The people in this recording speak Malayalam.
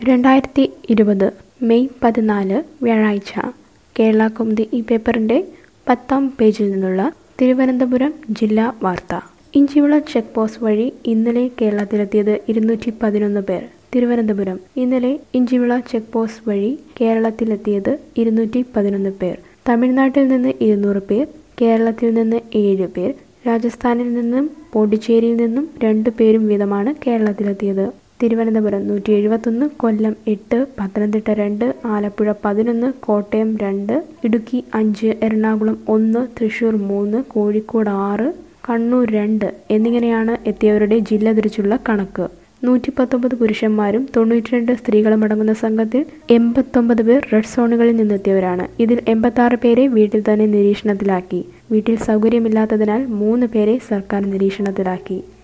രണ്ടായിരത്തി ഇരുപത് മെയ് പതിനാല് വ്യാഴാഴ്ച കേരള കൗമുദി ഈ പേപ്പറിൻ്റെ പത്താം പേജിൽ നിന്നുള്ള തിരുവനന്തപുരം ജില്ലാ വാർത്ത ഇഞ്ചിവിള ചെക്ക് പോസ്റ്റ് വഴി ഇന്നലെ കേരളത്തിലെത്തിയത് ഇരുന്നൂറ്റി പതിനൊന്ന് പേർ തിരുവനന്തപുരം ഇന്നലെ ഇഞ്ചിവിള ചെക്ക് പോസ്റ്റ് വഴി കേരളത്തിലെത്തിയത് ഇരുന്നൂറ്റി പതിനൊന്ന് പേർ തമിഴ്നാട്ടിൽ നിന്ന് ഇരുന്നൂറ് പേർ കേരളത്തിൽ നിന്ന് ഏഴ് പേർ രാജസ്ഥാനിൽ നിന്നും പോണ്ടിച്ചേരിയിൽ നിന്നും രണ്ട് പേരും വീതമാണ് കേരളത്തിലെത്തിയത് തിരുവനന്തപുരം നൂറ്റി എഴുപത്തൊന്ന് കൊല്ലം എട്ട് പത്തനംതിട്ട രണ്ട് ആലപ്പുഴ പതിനൊന്ന് കോട്ടയം രണ്ട് ഇടുക്കി അഞ്ച് എറണാകുളം ഒന്ന് തൃശൂർ മൂന്ന് കോഴിക്കോട് ആറ് കണ്ണൂർ രണ്ട് എന്നിങ്ങനെയാണ് എത്തിയവരുടെ ജില്ല തിരിച്ചുള്ള കണക്ക് നൂറ്റി പത്തൊമ്പത് പുരുഷന്മാരും തൊണ്ണൂറ്റിരണ്ട് സ്ത്രീകളും അടങ്ങുന്ന സംഘത്തിൽ എൺപത്തൊമ്പത് പേർ റെഡ് സോണുകളിൽ നിന്നെത്തിയവരാണ് ഇതിൽ എൺപത്താറ് പേരെ വീട്ടിൽ തന്നെ നിരീക്ഷണത്തിലാക്കി വീട്ടിൽ സൗകര്യമില്ലാത്തതിനാൽ മൂന്ന് പേരെ സർക്കാർ നിരീക്ഷണത്തിലാക്കി